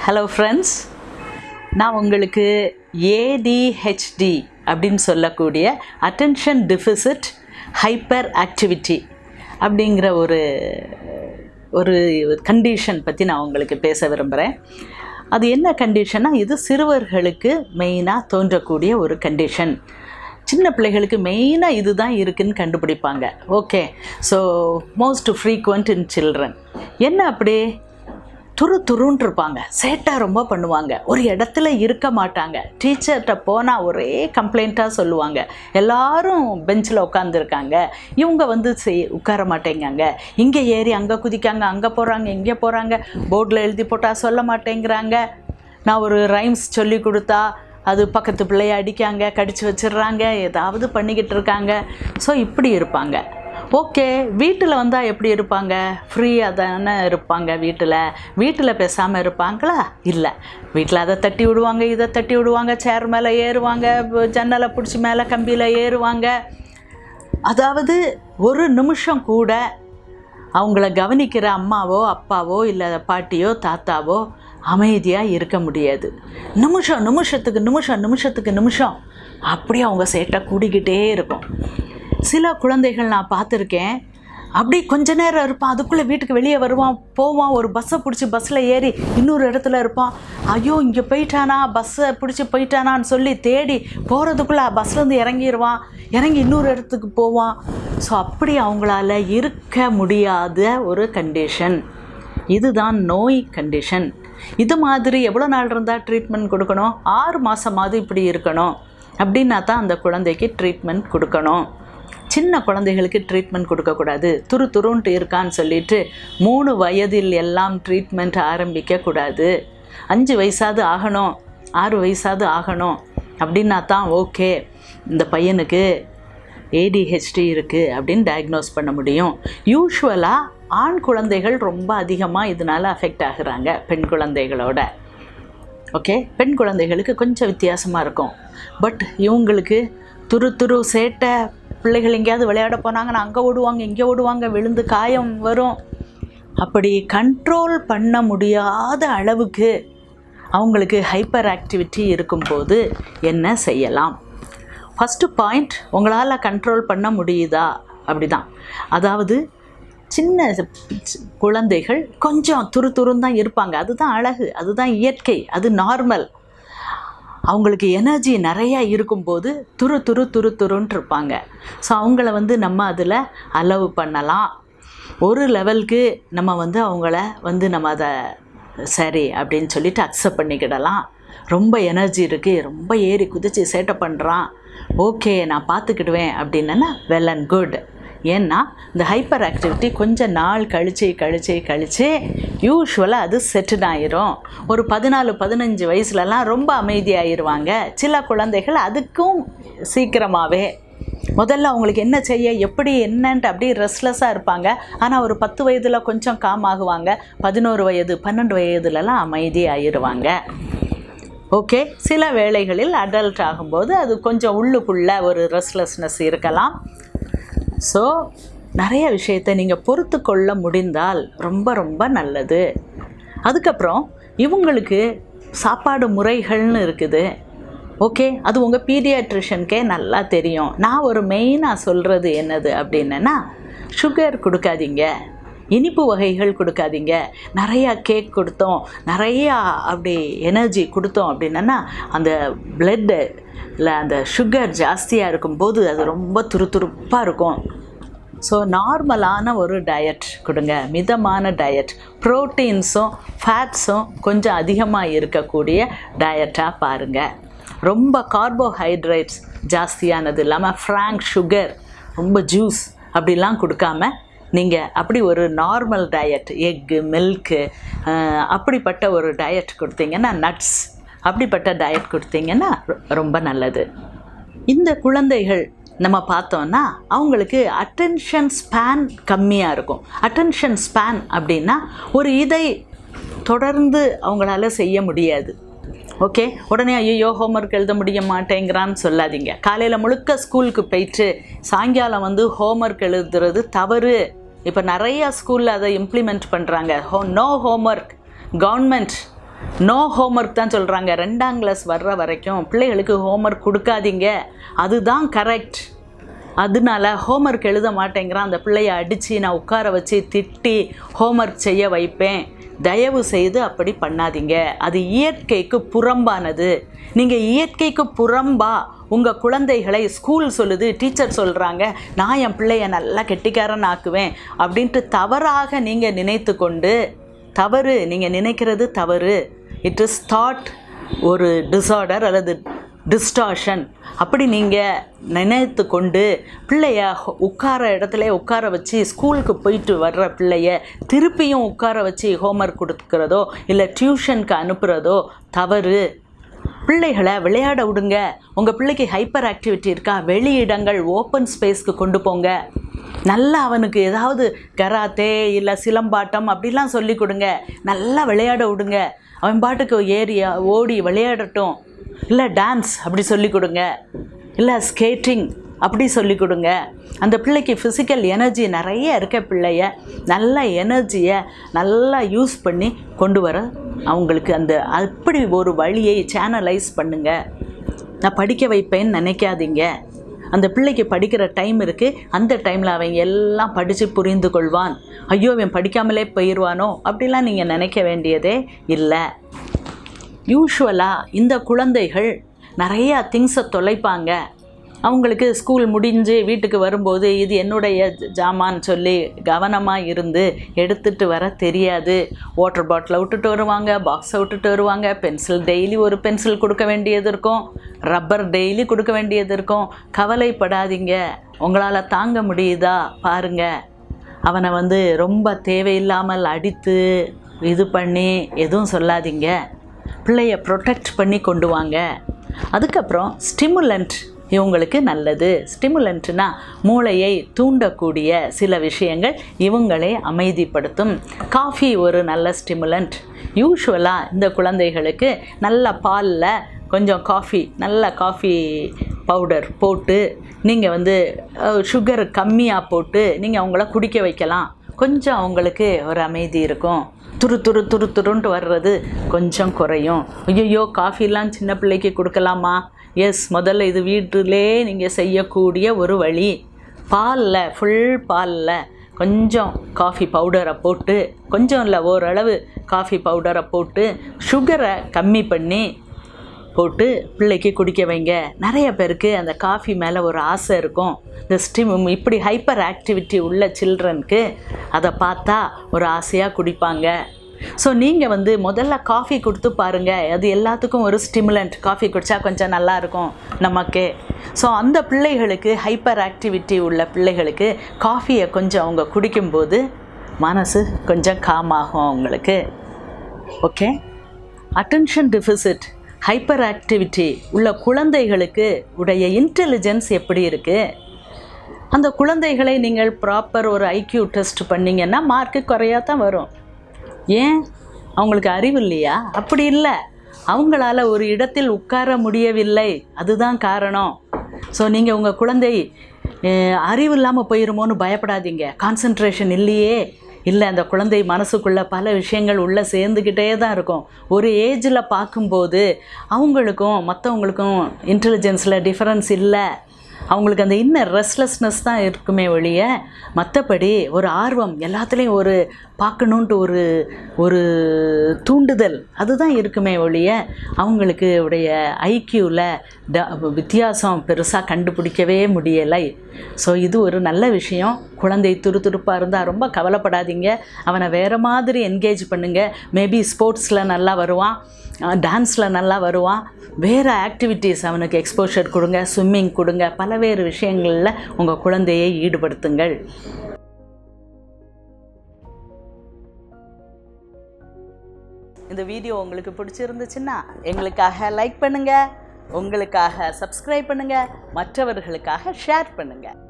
hello friends நான் உங்களுக்கு ADHD அப்படின்னு சொல்லக்கூடிய அட்டென்ஷன் டிஃபிசிட் ஹைப்பர் ஆக்டிவிட்டி அப்படிங்கிற ஒரு ஒரு கண்டிஷன் பற்றி நான் உங்களுக்கு பேச விரும்புகிறேன் அது என்ன கண்டிஷன்னா இது சிறுவர்களுக்கு மெயினாக தோன்றக்கூடிய ஒரு கண்டிஷன் சின்ன பிள்ளைகளுக்கு மெயினாக இதுதான் இருக்குன்னு கண்டுபிடிப்பாங்க okay so most frequent in children என்ன அப்படி துரு துருன்னு இருப்பாங்க சேட்டை ரொம்ப பண்ணுவாங்க ஒரு இடத்துல இருக்க மாட்டாங்க டீச்சர்கிட்ட போனால் ஒரே கம்ப்ளைண்ட்டாக சொல்லுவாங்க எல்லாரும் பெஞ்சில் உட்காந்துருக்காங்க இவங்க வந்து செய் உட்கார மாட்டேங்காங்க இங்கே ஏறி அங்கே குதிக்காங்க அங்கே போகிறாங்க இங்கே போகிறாங்க போர்டில் எழுதி போட்டால் சொல்ல மாட்டேங்கிறாங்க நான் ஒரு ரைம்ஸ் சொல்லி கொடுத்தா அது பக்கத்து பிள்ளைய அடிக்காங்க கடிச்சு வச்சிடுறாங்க ஏதாவது பண்ணிக்கிட்டு இருக்காங்க ஸோ இப்படி இருப்பாங்க ஓகே வீட்டில் வந்தால் எப்படி இருப்பாங்க ஃப்ரீயாக தானே இருப்பாங்க வீட்டில் வீட்டில் பேசாமல் இருப்பாங்களா இல்லை வீட்டில் அதை தட்டி விடுவாங்க இதை தட்டி விடுவாங்க சேர் மேலே ஏறுவாங்க ப- ஜன்னலை பிடிச்சி மேலே கம்பியில் ஏறுவாங்க அதாவது ஒரு நிமிஷம் கூட அவங்கள கவனிக்கிற அம்மாவோ அப்பாவோ இல்லை பாட்டியோ தாத்தாவோ அமைதியாக இருக்க முடியாது நிமிஷம் நிமிஷத்துக்கு நிமிஷம் நிமிஷத்துக்கு நிமிஷம் அப்படியே அவங்க சேட்டை கூடிக்கிட்டே இருக்கும் சில குழந்தைகள் நான் பார்த்துருக்கேன் அப்படி கொஞ்ச நேரம் இருப்பான் அதுக்குள்ளே வீட்டுக்கு வெளியே வருவான் போவான் ஒரு பஸ்ஸை பிடிச்சி பஸ்ஸில் ஏறி இன்னொரு இடத்துல இருப்பான் ஐயோ இங்கே போயிட்டானா பஸ்ஸை பிடிச்சி போயிட்டானான்னு சொல்லி தேடி போகிறதுக்குள்ளே பஸ்லேருந்து இறங்கிடுவான் இறங்கி இன்னொரு இடத்துக்கு போவான் ஸோ அப்படி அவங்களால இருக்க முடியாத ஒரு கண்டிஷன் இதுதான் நோய் கண்டிஷன் இது மாதிரி எவ்வளோ நாள் இருந்தால் ட்ரீட்மெண்ட் கொடுக்கணும் ஆறு மாதமாவது இப்படி இருக்கணும் அப்படின்னா தான் அந்த குழந்தைக்கு ட்ரீட்மெண்ட் கொடுக்கணும் சின்ன குழந்தைகளுக்கு ட்ரீட்மெண்ட் கொடுக்கக்கூடாது துரு துருன்ட்டு இருக்கான்னு சொல்லிட்டு மூணு வயதில் எல்லாம் ட்ரீட்மெண்ட் ஆரம்பிக்கக்கூடாது அஞ்சு வயசாவது ஆகணும் ஆறு வயசாவது ஆகணும் அப்படின்னா தான் ஓகே இந்த பையனுக்கு ஏடிஹெச்டி இருக்குது அப்படின்னு டயக்னோஸ் பண்ண முடியும் யூஷுவலாக ஆண் குழந்தைகள் ரொம்ப அதிகமாக இதனால் அஃபெக்ட் ஆகுறாங்க பெண் குழந்தைகளோட ஓகே பெண் குழந்தைகளுக்கு கொஞ்சம் வித்தியாசமாக இருக்கும் பட் இவங்களுக்கு துரு துரு சேட்டை பிள்ளைகள் எங்கேயாவது விளையாட போனாங்கன்னா அங்கே ஓடுவாங்க இங்கே ஓடுவாங்க விழுந்து காயம் வரும் அப்படி கண்ட்ரோல் பண்ண முடியாத அளவுக்கு அவங்களுக்கு ஹைப்பர் ஆக்டிவிட்டி இருக்கும்போது என்ன செய்யலாம் ஃபஸ்ட்டு பாயிண்ட் உங்களால் கண்ட்ரோல் பண்ண முடியுதா அப்படிதான் அதாவது சின்ன சி- குழந்தைகள் கொஞ்சம் துரு துருன்னு தான் இருப்பாங்க அதுதான் அழகு அதுதான் இயற்கை அது நார்மல் அவங்களுக்கு எனர்ஜி நிறையா இருக்கும்போது துரு துரு துரு துருன்ட்டு இருப்பாங்க ஸோ அவங்கள வந்து நம்ம அதில் அலோவ் பண்ணலாம் ஒரு லெவலுக்கு நம்ம வந்து அவங்கள வந்து நம்ம அதை சரி அப்படின்னு சொல்லிட்டு அக்செப்ட் பண்ணிக்கிடலாம் ரொம்ப எனர்ஜி இருக்குது ரொம்ப ஏறி குதித்து சேட்டை பண்ணுறான் ஓகே நான் பார்த்துக்கிடுவேன் அப்படின்னா வெல் அண்ட் குட் ஏன்னா இந்த ஹைப்பர் ஆக்டிவிட்டி கொஞ்ச நாள் கழிச்சு கழிச்சு கழிச்சு யூஸ்வலாக அது செட்டில் ஆயிரும் ஒரு பதினாலு பதினஞ்சு வயசுலலாம் ரொம்ப அமைதியாயிருவாங்க சில குழந்தைகள் அதுக்கும் சீக்கிரமாகவே முதல்ல அவங்களுக்கு என்ன செய்ய எப்படி என்னன்ட்டு அப்படியே ரெஸ்ட்லெஸ்ஸாக இருப்பாங்க ஆனால் ஒரு பத்து வயதில் கொஞ்சம் காம் ஆகுவாங்க பதினோரு வயது பன்னெண்டு வயதுலலாம் அமைதியாயிருவாங்க ஓகே சில வேளைகளில் அடல்ட் ஆகும்போது அது கொஞ்சம் உள்ளுக்குள்ள ஒரு ரெஸ்ட்லெஸ்னஸ் இருக்கலாம் ஸோ நிறைய விஷயத்தை நீங்கள் பொறுத்து கொள்ள முடிந்தால் ரொம்ப ரொம்ப நல்லது அதுக்கப்புறம் இவங்களுக்கு சாப்பாடு முறைகள்னு இருக்குது ஓகே அது உங்கள் பீடியாட்ரிஷனுக்கே நல்லா தெரியும் நான் ஒரு மெயினாக சொல்கிறது என்னது அப்படின்னா சுகர் கொடுக்காதீங்க இனிப்பு வகைகள் கொடுக்காதீங்க நிறையா கேக் கொடுத்தோம் நிறையா அப்படி எனர்ஜி கொடுத்தோம் அப்படின்னா அந்த பிளட்டு இல்லை அந்த சுகர் ஜாஸ்தியாக இருக்கும்போது அது ரொம்ப துருதுருப்பாக இருக்கும் ஸோ நார்மலான ஒரு டயட் கொடுங்க மிதமான டயட் ப்ரோட்டீன்ஸும் ஃபேட்ஸும் கொஞ்சம் அதிகமாக இருக்கக்கூடிய டயட்டாக பாருங்கள் ரொம்ப கார்போஹைட்ரேட்ஸ் ஜாஸ்தியானது இல்லாமல் ஃப்ராங்க் சுகர் ரொம்ப ஜூஸ் அப்படிலாம் கொடுக்காம நீங்கள் அப்படி ஒரு நார்மல் டயட் எக்கு மில்க்கு அப்படிப்பட்ட ஒரு டயட் கொடுத்தீங்கன்னா நட்ஸ் அப்படிப்பட்ட டயட் கொடுத்தீங்கன்னா ரொ- ரொம்ப நல்லது இந்த குழந்தைகள் நம்ம பார்த்தோன்னா அவங்களுக்கு அட்டென்ஷன் ஸ்பேன் கம்மியாக இருக்கும் அட்டென்ஷன் ஸ்பேன் அப்படின்னா ஒரு இதை தொடர்ந்து அவங்களால செய்ய முடியாது ஓகே உடனே ஐயோ ஹோம்ஒர்க் எழுத முடிய மாட்டேங்கிறான்னு சொல்லாதீங்க காலையில் முழுக்க ஸ்கூலுக்கு போயிட்டு சாயங்காலம் வந்து ஹோம்ஒர்க் எழுதுறது தவறு இப்போ நிறையா ஸ்கூலில் அதை இம்ப்ளிமெண்ட் பண்ணுறாங்க oh no homework government no homework தான் சொல்கிறாங்க ரெண்டாம் கிளாஸ் வர்ற வரைக்கும் பிள்ளைகளுக்கு ஹோம்ஒர்க் கொடுக்காதீங்க அதுதான் கரெக்ட் அதனால ஹோம்ஒர்க் எழுத மாட்டேங்கிறான் அந்த பிள்ளைய அடித்து நான் உட்கார வச்சு திட்டி ஹோம்ஒர்க் செய்ய வைப்பேன் தயவு செய்து அப்படி பண்ணாதீங்க அது இயற்கைக்கு புறம்பானது நீங்கள் இயற்கைக்கு புறம்பா உங்கள் குழந்தைகளை ஸ்கூல் சொல்லுது டீச்சர் சொல்கிறாங்க நான் என் பிள்ளைய நல்லா கெட்டிக்காரன் ஆக்குவேன் அப்படின்ட்டு தவறாக நீங்கள் நினைத்து கொண்டு தவறு நீங்கள் நினைக்கிறது தவறு இட் இஸ் தாட் ஒரு டிஸார்டர் அல்லது டிஸ்டார்ஷன் அப்படி நீங்கள் நினைத்து கொண்டு பிள்ளைய ஹொ- உட்கார இடத்துல உட்கார வச்சு ஸ்கூலுக்கு போயிட்டு வர்ற பிள்ளைய திருப்பியும் உட்கார வச்சு ஹோம்ஒர்க் கொடுக்குறதோ இல்லை டியூஷனுக்கு அனுப்புகிறதோ தவறு பிள்ளைகளை விளையாட விடுங்க உங்கள் பிள்ளைக்கு ஹைப்பர் ஆக்டிவிட்டி இருக்கா வெளி இடங்கள் ஓப்பன் ஸ்பேஸ்க்கு கொண்டு போங்க நல்லா அவனுக்கு ஏதாவது கராத்தே இல்லை சிலம்பாட்டம் அப்படிலாம் சொல்லி கொடுங்க நல்லா விளையாட விடுங்க அவன் பாட்டுக்கு ஏறி ஓடி விளையாடட்டும் இல்லை டான்ஸ் அப்படி சொல்லி கொடுங்க இல்லை ஸ்கேட்டிங் அப்படி சொல்லி கொடுங்க அந்த பிள்ளைக்கு ஃபிசிக்கல் எனர்ஜி நிறைய இருக்க பிள்ளைய நல்ல எனர்ஜியை நல்லா யூஸ் பண்ணி கொண்டு வர அவங்களுக்கு அந்த அப்படி ஒரு வழியை சேனலைஸ் பண்ணுங்க நான் படிக்க வைப்பேன்னு நினைக்காதீங்க அந்த பிள்ளைக்கு படிக்கிற டைம் இருக்குது அந்த டைமில் அவன் எல்லாம் படித்து புரிந்து கொள்வான் ஐயோ அவன் படிக்காமலே போயிடுவானோ அப்படிலாம் நீங்கள் நினைக்க வேண்டியதே இல்லை யூஷுவலாக இந்த குழந்தைகள் நிறையா திங்ஸை தொலைப்பாங்க அவங்களுக்கு ஸ்கூல் முடிஞ்சு வீட்டுக்கு வரும்போது இது என்னுடைய ஜாமான் சொல்லி கவனமாக இருந்து எடுத்துகிட்டு வர தெரியாது வாட்டர் பாட்டிலை விட்டுட்டு வருவாங்க பாக்ஸை விட்டுட்டு வருவாங்க பென்சில் டெய்லி ஒரு பென்சில் கொடுக்க வேண்டியது இருக்கும் ரப்பர் டெய்லி கொடுக்க வேண்டியது இருக்கும் கவலைப்படாதீங்க உங்களால் தாங்க முடியுதா பாருங்கள் அவனை வந்து ரொம்ப தேவையில்லாமல் அடித்து இது பண்ணி எதுவும் சொல்லாதீங்க பிள்ளைய ப்ரொடெக்ட் பண்ணி கொண்டு வாங்க அதுக்கப்புறம் ஸ்டிமுலண்ட் இவங்களுக்கு நல்லது ஸ்டிமுலண்ட்னா மூளையை தூண்டக்கூடிய சில விஷயங்கள் இவங்களை அமைதிப்படுத்தும் காஃபி ஒரு நல்ல ஸ்டிமுலண்ட் யூஷுவலாக இந்த குழந்தைகளுக்கு நல்ல பாலில் கொஞ்சம் காஃபி நல்ல காஃபி பவுடர் போட்டு நீங்கள் வந்து சுகர் கம்மியாக போட்டு நீங்கள் அவங்கள குடிக்க வைக்கலாம் கொஞ்சம் அவங்களுக்கு ஒரு அமைதி இருக்கும் துரு துரு துரு துருன்ட்டு வர்றது கொஞ்சம் குறையும் ஐயோ காஃபிலாம் சின்ன பிள்ளைக்கு கொடுக்கலாமா எஸ் முதல்ல இது வீட்டிலே நீங்கள் செய்யக்கூடிய ஒரு வழி பாலில் ஃபுல் பாலில் கொஞ்சம் காஃபி பவுடரை போட்டு கொஞ்சம் இல்லை ஓரளவு காஃபி பவுடரை போட்டு சுகரை கம்மி பண்ணி போட்டு பிள்ளைக்கு குடிக்க வைங்க நிறைய பேருக்கு அந்த காஃபி மேலே ஒரு ஆசை இருக்கும் இந்த ஸ்டிம் இப்படி ஹைப்பர் ஆக்டிவிட்டி உள்ள சில்ட்ரனுக்கு அதை பார்த்தா ஒரு ஆசையாக குடிப்பாங்க ஸோ நீங்கள் வந்து முதல்ல காஃபி கொடுத்து பாருங்கள் அது எல்லாத்துக்கும் ஒரு ஸ்டிமுலண்ட் காஃபி குடித்தா கொஞ்சம் நல்லா இருக்கும் நமக்கு ஸோ அந்த பிள்ளைகளுக்கு ஹைப்பர் ஆக்டிவிட்டி உள்ள பிள்ளைகளுக்கு காஃபியை கொஞ்சம் அவங்க குடிக்கும்போது மனசு கொஞ்சம் காம் ஆகும் அவங்களுக்கு okay attention deficit hyperactivity உள்ள குழந்தைகளுக்கு உடைய இன்டெலிஜென்ஸ் எப்படி இருக்குது அந்த குழந்தைகளை நீங்கள் ப்ராப்பர் ஒரு ஐக்யூ டெஸ்ட் பண்ணீங்கன்னா மார்க்கு குறையா தான் வரும் ஏன் அவங்களுக்கு அறிவு இல்லையா அப்படி இல்லை அவங்களால ஒரு இடத்தில் உட்கார முடியவில்லை அதுதான் காரணம் ஸோ நீங்கள் உங்கள் குழந்தை அஹ், அறிவு இல்லாமல் போயிருமோன்னு பயப்படாதீங்க கான்சன்ட்ரேஷன் இல்லையே இல்லை அந்த குழந்தை மனசுக்குள்ளே பல விஷயங்கள் உள்ளே சேர்ந்துக்கிட்டே தான் இருக்கும் ஒரு ஏஜில் பார்க்கும்போது அவங்களுக்கும் மற்றவங்களுக்கும் இன்டெலிஜென்ஸில் டிஃபரன்ஸ் இல்லை அவங்களுக்கு அந்த இன்னர் ரெஸ்ட்லெஸ்னஸ் தான் இருக்குமே ஒழிய மற்றபடி ஒரு ஆர்வம் எல்லாத்துலேயும் ஒரு பார்க்கணுன்ட்டு ஒரு ஒரு தூண்டுதல் அதுதான் இருக்குமே ஒழிய அவங்களுக்கு உடைய ஐக்கியூவில் ட வித்தியாசம் பெருசாக கண்டுபிடிக்கவே முடியலை ஸோ இது ஒரு நல்ல விஷயம் குழந்தை துருதுருப்பாக இருந்தால் ரொம்ப கவலைப்படாதீங்க அவனை வேறு மாதிரி என்கேஜ் பண்ணுங்கள் மேபி ஸ்போர்ட்ஸில் நல்லா வருவான் டான்ஸில் நல்லா வருவான் வேறு ஆக்டிவிட்டீஸ் அவனுக்கு எக்ஸ்போஷர் கொடுங்க ஸ்விம்மிங் கொடுங்க பலவேறு விஷயங்களில் உங்கள் குழந்தையை ஈடுபடுத்துங்கள் இந்த வீடியோ உங்களுக்கு பிடிச்சிருந்துச்சுன்னா எங்களுக்காக லைக் பண்ணுங்கள் உங்களுக்காக சப்ஸ்கிரைப் பண்ணுங்கள் மற்றவர்களுக்காக ஷேர் பண்ணுங்கள்